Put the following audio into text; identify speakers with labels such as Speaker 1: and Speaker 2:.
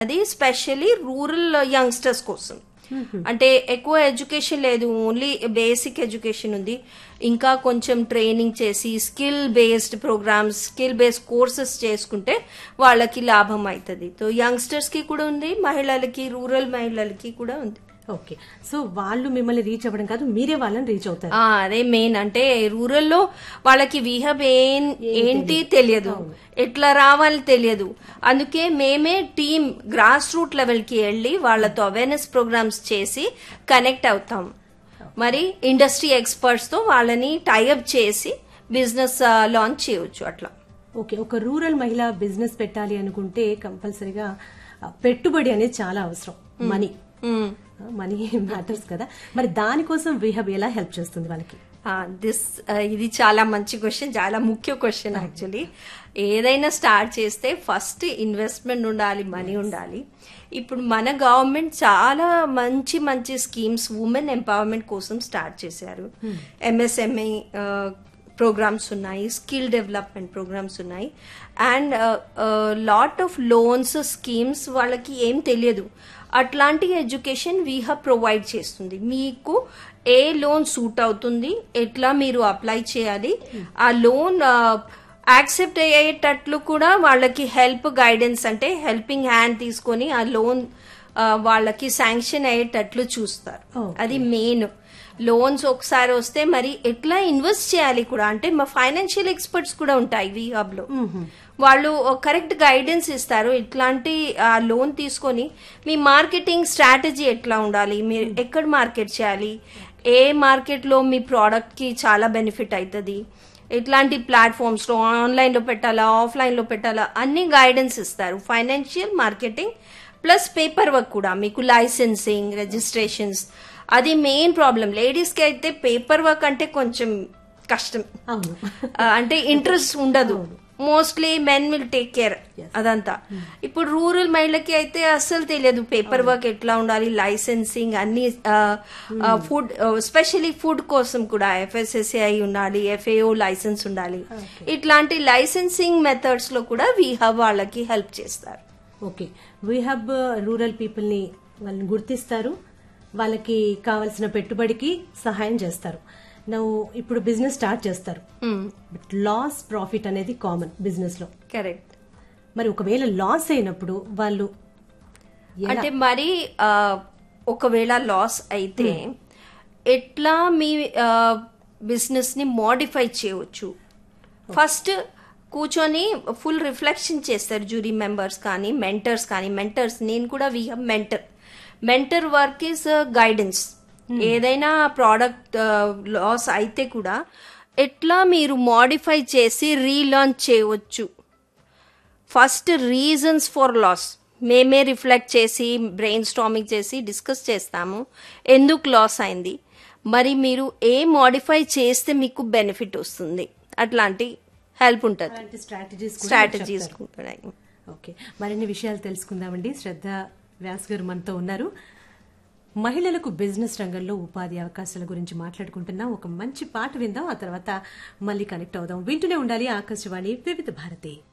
Speaker 1: అది specially rural youngsters కోసం అంటే ఎక్కువ ఎడ్యుకేషన్ లేదు ఓన్లీ బేసిక్ ఎడ్యుకేషన్ ఉంది ఇంకా కొంచెం ట్రైనింగ్ చేసి skill based programs skill based courses చేసుకుంటే వాళ్ళకి లాభం అవుతుంది సో యంగ్స్టర్స్ కి కూడా ఉంది మహిళలకి రూరల్ మహిళలకి కూడా ఉంది
Speaker 2: ఓకే సో వాళ్ళు మిమ్మల్ని రీచ్ అవ్వడం కాదు మీరే వాళ్ళని రీచ్ అవుతారు
Speaker 1: ఆ, అదే మెయిన్ అంటే రూరల్ లో వాళ్ళకి విహబ్ ఏం ఏంటి తెలియదు ఎట్లా రావాలి తెలియదు అందుకే మేమే టీమ్ గ్రాస్ రూట్ లెవెల్ కి వెళ్ళి వాళ్ళతో అవేర్నెస్ ప్రోగ్రామ్స్ చేసి కనెక్ట్ అవుతాం మరి ఇండస్ట్రీ ఎక్స్పర్ట్స్ తో వాళ్ళని టైఅప్ చేసి బిజినెస్ లాంచ్ చేయొచ్చు అట్లా
Speaker 2: ఓకే ఒక రూరల్ మహిళ బిజినెస్ పెట్టాలి అనుకుంటే కంపల్సరీగా ఆ, పెట్టుబడి అనేది చాలా అవసరం మనీ
Speaker 1: మ్మ్.
Speaker 2: మనీ మ్యాటర్స్ కదా మరి దానికోసం విహబ్ ఎలా హెల్ప్ చేస్తుంది వాళ్ళకి
Speaker 1: దిస్ ఇది చాలా మంచి క్వశ్చన్ చాలా ముఖ్య క్వశ్చన్ యాక్చువల్లీ ఏదైనా స్టార్ట్ చేస్తే ఫస్ట్ ఇన్వెస్ట్మెంట్ ఉండాలి మనీ ఉండాలి ఇప్పుడు మన గవర్నమెంట్ చాలా మంచి మంచి స్కీమ్స్ ఉమెన్ ఎంపవర్మెంట్ కోసం స్టార్ట్ చేశారు ఎంఎస్ఎంఈ ప్రోగ్రామ్స్ ఉన్నాయి స్కిల్ డెవలప్మెంట్ ప్రోగ్రామ్స్ ఉన్నాయి and lot of loans schemes వాళ్ళకి ఏం తెలియదు అట్లాంటి ఎడ్యుకేషన్ వీహబ్ ప్రొవైడ్ చేస్తుంది మీకు ఏ లోన్ సూట్ అవుతుంది ఎట్లా మీరు అప్లై చేయాలి ఆ లోన్ యాక్సెప్ట్ అయ్యేటట్లు కూడా వాళ్ళకి హెల్ప్ గైడెన్స్ అంటే హెల్పింగ్ హ్యాండ్ తీసుకొని ఆ లోన్ వాళ్ళకి శాంక్షన్ అయ్యేటట్లు చూస్తారు
Speaker 2: Okay.
Speaker 1: అది మెయిన్ లోన్స్ ఒకసారి వస్తే మరి ఎట్లా ఇన్వెస్ట్ చేయాలి కూడా అంటే మా ఫైనాన్షియల్ ఎక్స్పర్ట్స్ కూడా ఉంటాయి వి హబ్ లో వాళ్ళు కరెక్ట్ గైడెన్స్ ఇస్తారు ఇట్లాంటి లోన్ తీసుకొని మీ మార్కెటింగ్ స్ట్రాటజీ ఎట్లా ఉండాలి మీరు ఎక్కడ మార్కెట్ చేయాలి ఏ మార్కెట్ లో మీ ప్రోడక్ట్ కి చాలా బెనిఫిట్ అవుతుంది ఎట్లాంటి ప్లాట్ఫామ్స్ లో ఆన్లైన్ లో పెట్టాలా ఆఫ్లైన్ లో పెట్టాలా అన్ని గైడెన్స్ ఇస్తారు financial marketing plus paper work కూడా మీకు లైసెన్సింగ్ రిజిస్ట్రేషన్స్ అది మెయిన్ ప్రాబ్లం లేడీస్ కి అయితే పేపర్ వర్క్ అంటే కొంచెం కష్టం
Speaker 2: అవును
Speaker 1: ఆ, అంటే ఇంట్రెస్ట్ ఉండదు mostly men will take care అదంతా ఇప్పుడు రూరల్ మహిళకి అయితే అస్సలు తెలియదు పేపర్ వర్క్ ఎట్లా ఉండాలి లైసెన్సింగ్ అన్ని ఫుడ్ స్పెషల్లీ ఫుడ్ కోసం కూడా ఎఫ్ఎస్ఎస్ఐ ఉండాలి ఎఫ్ఏఓ లైసెన్స్ ఉండాలి ఇట్లాంటి లైసెన్సింగ్ మెథడ్స్ లో కూడా వీహబ్ వాళ్ళకి హెల్ప్ చేస్తారు
Speaker 2: ఓకే విహబ్ రూరల్ పీపుల్ ని వాళ్ళని గుర్తిస్తారు వాళ్ళకి కావలసిన పెట్టుబడికి సహాయం చేస్తారు నువ్వు ఇప్పుడు బిజినెస్ స్టార్ట్ చేస్తారు బట్ లాస్ ప్రాఫిట్ అనేది కామన్ బిజినెస్ లో
Speaker 1: కరెక్ట్
Speaker 2: మరి ఒకవేళ లాస్ అయినప్పుడు వాళ్ళు ఎలా-
Speaker 1: అంటే మరి ఆ, ఒకవేళ లాస్ అయితే ఎట్లా మీ బిజినెస్ ని మోడిఫై చేయవచ్చు ఫస్ట్ కూర్చొని ఫుల్ రిఫ్లెక్షన్ చేస్తారు జ్యూరీ మెంబర్స్ కానీ మెంటర్స్ కానీ మెంటర్స్ నేను కూడా we have mentor mentor work is guidance ఏదైనా ప్రోడక్ట్ లాస్ అయితే కూడా ఎట్లా మీరు మోడిఫై చేసి రీలాంచ్ చేయవచ్చు ఫస్ట్ రీజన్స్ ఫర్ లాస్ మేమే రిఫ్లెక్ట్ చేసి బ్రెయిన్ స్టామింగ్ చేసి డిస్కస్ చేస్తాము ఎందుకు లాస్ అయింది మరి మీరు ఏ మోడిఫై చేస్తే మీకు బెనిఫిట్ వస్తుంది అట్లాంటి హెల్ప్ ఉంటుంది
Speaker 2: అలాంటి స్ట్రాటజీస్ కూడా
Speaker 1: స్ట్రాటజీస్
Speaker 2: చెప్తారు. ఓకే మరిన్ని విషయాలు తెలుసుకుందామండి శ్రద్ధ వ్యాస్ గారు మనతో ఉన్నారు మహిళలకు బిజినెస్ రంగంలో ఉపాధి అవకాశాల గురించి మాట్లాడుకుంటున్నాం ఒక మంచి పాట విందాం ఆ తర్వాత మళ్ళీ కనెక్ట్ అవుదాం వింటూనే ఉండాలి ఆకాశవాణి వివిధ భారతి